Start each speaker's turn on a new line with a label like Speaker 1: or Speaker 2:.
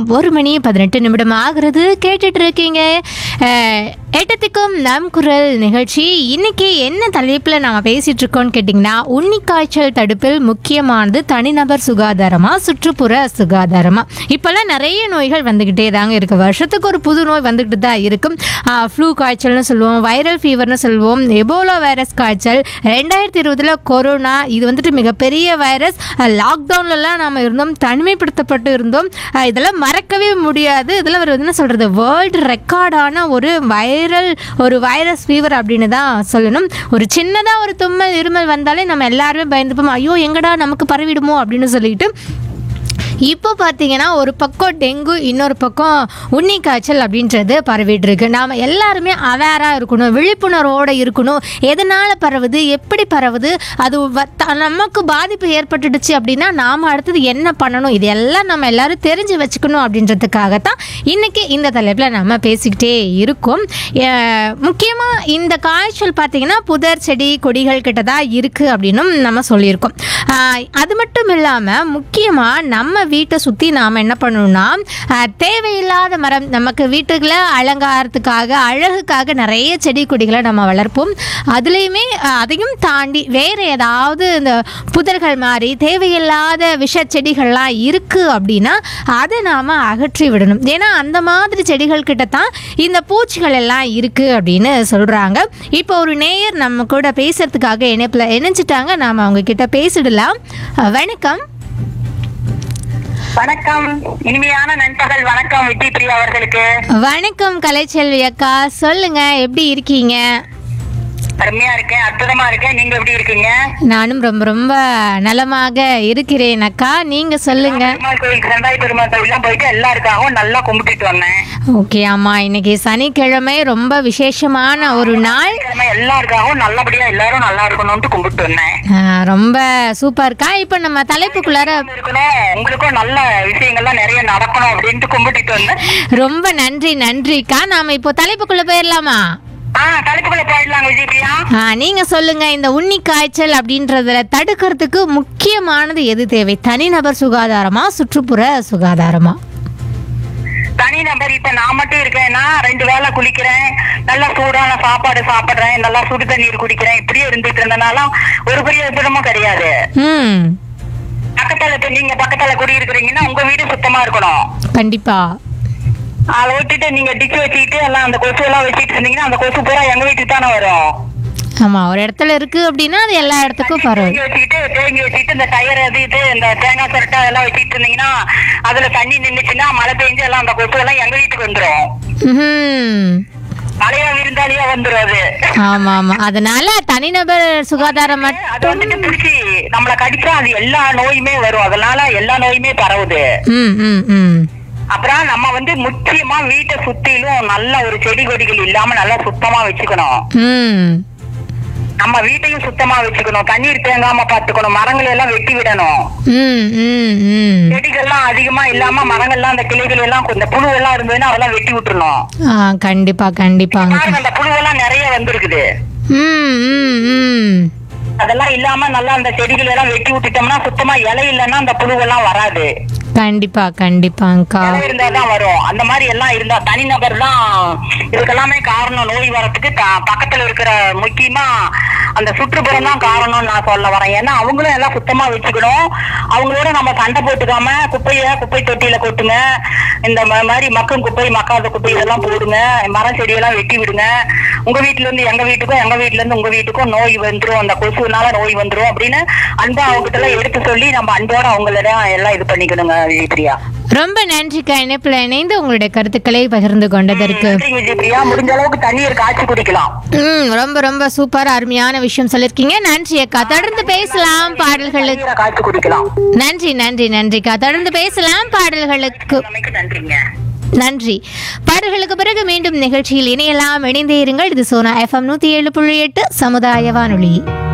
Speaker 1: ஒரு மணி பதினெட்டு நிமிடம் ஆகிறது கேட்டுட்டு இருக்கீங்க அஹ், எட்டத்துக்கும் நம் குரல் நிகழ்ச்சி இன்னைக்கு என்ன தலைப்பில் நாம் பேசிட்டு இருக்கோம்னு கேட்டிங்கன்னா உண்ணி காய்ச்சல் தடுப்பில் முக்கியமானது தனிநபர் சுகாதாரமா சுற்றுப்புற சுகாதாரமா இப்போல்லாம் நிறைய நோய்கள் வந்துக்கிட்டே தாங்க இருக்கு வருஷத்துக்கு ஒரு புது நோய் வந்துக்கிட்டு தான் இருக்கும் ஃப்ளூ காய்ச்சல்னு சொல்லுவோம் வைரல் ஃபீவர்னு சொல்லுவோம் எபோலா வைரஸ் காய்ச்சல் ரெண்டாயிரத்தி இருபதுல கொரோனா இது வந்துட்டு மிகப்பெரிய வைரஸ் லாக்டவுன்லலாம் நாம் இருந்தோம் தனிமைப்படுத்தப்பட்டு இருந்தோம் அஹ் இதெல்லாம் மறக்கவே முடியாது இதெல்லாம் ஒரு என்ன சொல்கிறது வேர்ல்டு ரெக்கார்டான ஒரு வைரல் ஒரு வைரஸ் ஃபீவர் அப்படின்னு தான் சொல்லணும் ஒரு சின்னதாக ஒரு தும்மல் இருமல் வந்தாலே நம்ம எல்லாருமே பயந்துப்போம் ஐயோ எங்கடா நமக்கு பரவிடுமோ அப்படின்னு சொல்லிட்டு இப்போ பார்த்தீங்கன்னா ஒரு பக்கம் டெங்கு இன்னொரு பக்கம் உண்ணி காய்ச்சல் அப்படின்றது பரவிட்டு இருக்கு நாம் எல்லாருமே அவேராக இருக்கணும் விழிப்புணர்வோடு இருக்கணும் எதனால் பரவுது எப்படி பரவுது அது வ- த- நமக்கு பாதிப்பு ஏற்பட்டுடுச்சு அப்படின்னா நாம் அடுத்தது என்ன பண்ணணும் இது எல்லாம் நம்ம எல்லாரும் தெரிஞ்சு வச்சுக்கணும் அப்படின்றதுக்காகத்தான் இன்னைக்கு இந்த தலைப்பில் நம்ம பேசிக்கிட்டே இருக்கோம் முக்கியமாக இந்த காய்ச்சல் பார்த்தீங்கன்னா புதர் செடி கொடிகள் கிட்ட தான் இருக்குது அப்படின்னும் நம்ம சொல்லியிருக்கோம் ஆஹ் அது மட்டும் இல்லாமல் முக்கியமாக நம்ம வீட்டை சுற்றி நாம் என்ன பண்ணணும்னா ஆஹ் தேவையில்லாத மரம் நமக்கு வீட்டுக்குள்ள அலங்காரத்துக்காக அழகுக்காக நிறைய செடி கொடிகளை நம்ம வளர்ப்போம் அதுலேயுமே ஆஹ் அதையும் தாண்டி வேறு ஏதாவது இந்த புதர்கள் மாதிரி தேவையில்லாத விஷ செடிகள்லாம் இருக்குது அப்படின்னா அதை நாம் அகற்றி விடணும் ஏன்னா அந்த மாதிரி செடிகள் கிட்ட தான் இந்த பூச்சிகள் எல்லாம் இருக்குது அப்படின்னு சொல்கிறாங்க இப்போ ஒரு நேயர் நம்ம கூட பேசுறதுக்காக இணைப்பில் இணைஞ்சிட்டாங்க நாம் அவங்க கிட்ட பேசிடலாம் அஹ் வணக்கம்
Speaker 2: வணக்கம் இனிமையான நண்பகல் வணக்கம் விட்டி பிரியா அவர்களுக்கு
Speaker 1: வணக்கம் கலைச்செல்வி அக்கா சொல்லுங்க எப்படி இருக்கீங்க
Speaker 2: அருமையா இருக்கேன் அற்புதமா இருக்கேன் நீங்க எப்படி இருக்கீங்க
Speaker 1: நானும் ரொம்ப ரொம்ப நலமாக இருக்கிறேன் அக்கா நீங்க சொல்லுங்க
Speaker 2: பெருமாள் கோயிலுக்கு செந்தாய் பெருமாள் கோயிலாம் போயிட்டு எல்லாருக்காகவும் நல்லா கும்பிட்டுட்டு வந்தேன்
Speaker 1: ஓகே ஆமா இன்னைக்கு சனிக்கிழமை ரொம்ப விசேஷமான ஒரு நாள்
Speaker 2: கிழமை எல்லாருக்காகவும் நல்லபடியா எல்லாரும் நல்லா இருக்கணும்னு கும்பிட்டு வந்தேன்
Speaker 1: அஹ் ரொம்ப சூப்பர்க்கா இப்போ நம்ம தலைப்புக்குள்ளார
Speaker 2: இருக்கணும் உங்களுக்கும் நல்ல விஷயங்கள்லாம் நிறைய நடக்கணும் அப்படின்ட்டு கும்பிட்டுட்டு வந்தேன்
Speaker 1: ரொம்ப நன்றி நன்றிக்கா நாம இப்போ தலைப்புக்குள்ள போயிடலாமா
Speaker 2: ஆ தலைப்புக்குள்ள போயிடலாம் விஜய் பிரியா
Speaker 1: ஆ, நீங்க சொல்லுங்க இந்த உண்ணி காய்ச்சல் அப்படின்றதுல தடுக்கிறதுக்கு முக்கியமானது எது தேவை தனிநபர் சுகாதாரமா சுற்றுப்புற சுகாதாரமா
Speaker 2: தனி நபர் இப்ப நான் மட்டும் இருக்கேன்னா ரெண்டு வேளை குளிக்கிறேன் நல்லா சூடான சாப்பாடு சாப்பிடுறேன் நல்லா சுடு தண்ணீர் குடிக்கிறேன் இப்படியே இருந்துட்டு இருந்தனாலும் ஒரு பெரிய விதமும் கிடையாது
Speaker 1: ம்
Speaker 2: பக்கத்துல இப்ப நீங்க பக்கத்துல குடி இருக்கிறீங்கன்னா உங்க வீடு சுத்தமா இருக்கணும்
Speaker 1: கண்டிப்பா
Speaker 2: அதை விட்டுட்டு நீங்க டிச்சு வச்சுக்கிட்டு எல்லாம் அந்த கொசு எல்லாம் வச்சுட்டு இருந்தீங்கன்னா அந்த கொசு பூரா எங்க வீட்டுக்கு தானே வரும்
Speaker 1: ஆமா ஒரு இடத்துல இருக்கு அப்படின்னா அது எல்லா இடத்துக்கும் பரவும்
Speaker 2: தேங்கி வச்சுக்கிட்டு தேங்கி வச்சுக்கிட்டு இந்த டயர் அது இது இந்த தேங்காய் சிரட்டை அதெல்லாம் வச்சுட்டு இருந்தீங்கன்னா அதுல தண்ணி நின்னுச்சுன்னா மழை பெஞ்சு எல்லாம் அந்த கொசு எல்லாம் எங்க வீட்டுக்கு வந்துரும்
Speaker 1: ம்
Speaker 2: மழையா விருந்தாளியா வந்துரும் அது
Speaker 1: ஆமா ஆமா அதனால தனிநபர் சுகாதாரம் மட்டும்
Speaker 2: அது வந்துட்டு பிடிச்சி நம்மள கடிச்சா அது எல்லா நோயுமே வரும் அதனால எல்லா நோயுமே பரவுது
Speaker 1: ம் ம் ம்
Speaker 2: அப்புறம் நம்ம வந்து முக்கியமா வீட்டை சுத்திலும் நல்ல ஒரு செடி கொடிகள் இல்லாம நல்லா சுத்தமா வச்சுக்கணும்
Speaker 1: ம்
Speaker 2: நம்ம வீட்டையும் சுத்தமா வச்சுக்கணும் தண்ணீர் தேங்காம பாத்துக்கணும் மரங்களை எல்லாம் வெட்டி விடணும்
Speaker 1: ம் ம் ம்
Speaker 2: செடிகள்லாம் அதிகமா இல்லாம மரங்கள்லாம் அந்த கிளைகள் எல்லாம் இந்த புழு எல்லாம் இருந்ததுன்னா அதெல்லாம் வெட்டி விட்டுறணும்
Speaker 1: ஆ கண்டிப்பா கண்டிப்பாங்க
Speaker 2: பாருங்க அந்த புழுவெல்லாம் நிறைய வந்திருக்குது
Speaker 1: ம் ம் ம்
Speaker 2: அதெல்லாம் இல்லாம நல்லா அந்த செடிகள் எல்லாம் வெட்டி விட்டுட்டோம்னா சுத்தமா இலை இல்லைன்னா அந்த புழுவெல்லாம் வராது
Speaker 1: கண்டிப்பா கண்டிப்பாங்கக்கா
Speaker 2: இலை இருந்தாதான் வரும் அந்த மாதிரி எல்லாம் இருந்தா தனிநபர் தான் இதுக்கெல்லாமே காரணம் நோய் வரத்துக்கு த- பக்கத்துல இருக்கிற முக்கியமா அந்த சுற்றுப்புறம் தான் காரணம்னு நான் சொல்ல வரேன் ஏன்னா அவங்களும் எல்லாம் சுத்தமா வச்சுக்கணும் அவங்களோட நம்ம சண்டை போட்டுக்காம குப்பைய குப்பை தொட்டியில கொட்டுங்க இந்த ம- மாதிரி மக்கும் குப்பை மக்காத குப்பை இதெல்லாம் போடுங்க மரம் செடியெல்லாம் வெட்டி விடுங்க உங்க வீட்டுல இருந்து எங்க வீட்டுக்கும் எங்க வீட்டுல இருந்து உங்க வீட்டுக்கும் நோய் வந்துரும் அந்த கொசுனால நோய் வந்துரும் அப்படின்னு அன்பா அவங்க கிட்ட எல்லாம் எடுத்து சொல்லி நம்ம அன்போட அவங்களிடம் எல்லாம் இது பண்ணிக்கணுங்க விஜயபிரியா
Speaker 1: ரொம்ப நன்றிக்கா இணைப்பில் இணைந்து உங்களுடைய கருத்துக்களை பகிர்ந்து கொண்டதற்கு
Speaker 2: நன்றி விஜயபிரியா முடிஞ்ச அளவுக்கு தண்ணீர் காய்ச்சி குடிக்கலாம்
Speaker 1: ம் ரொம்ப ரொம்ப சூப்பர் அருமையான விஷயம் சொல்லியிருக்கீங்க நன்றி அக்கா தொடர்ந்து பேசலாம் பாடல்களுக்கு
Speaker 2: தண்ணீரை காய்ச்சி குடிக்கலாம்
Speaker 1: நன்றி நன்றி நன்றிக்கா தொடர்ந்து பேசலாம் பாடல்களுக்கு
Speaker 2: நமக்கு நன்றிங்க
Speaker 1: நன்றி பாடல்களுக்கு பிறகு மீண்டும் நிகழ்ச்சியில் இணையலாம் இணைந்தே இருங்கள் இது சோனா எஃப்எம் நூத்தி ஏழு புள்ளி எட்டு சமுதாய வானொலி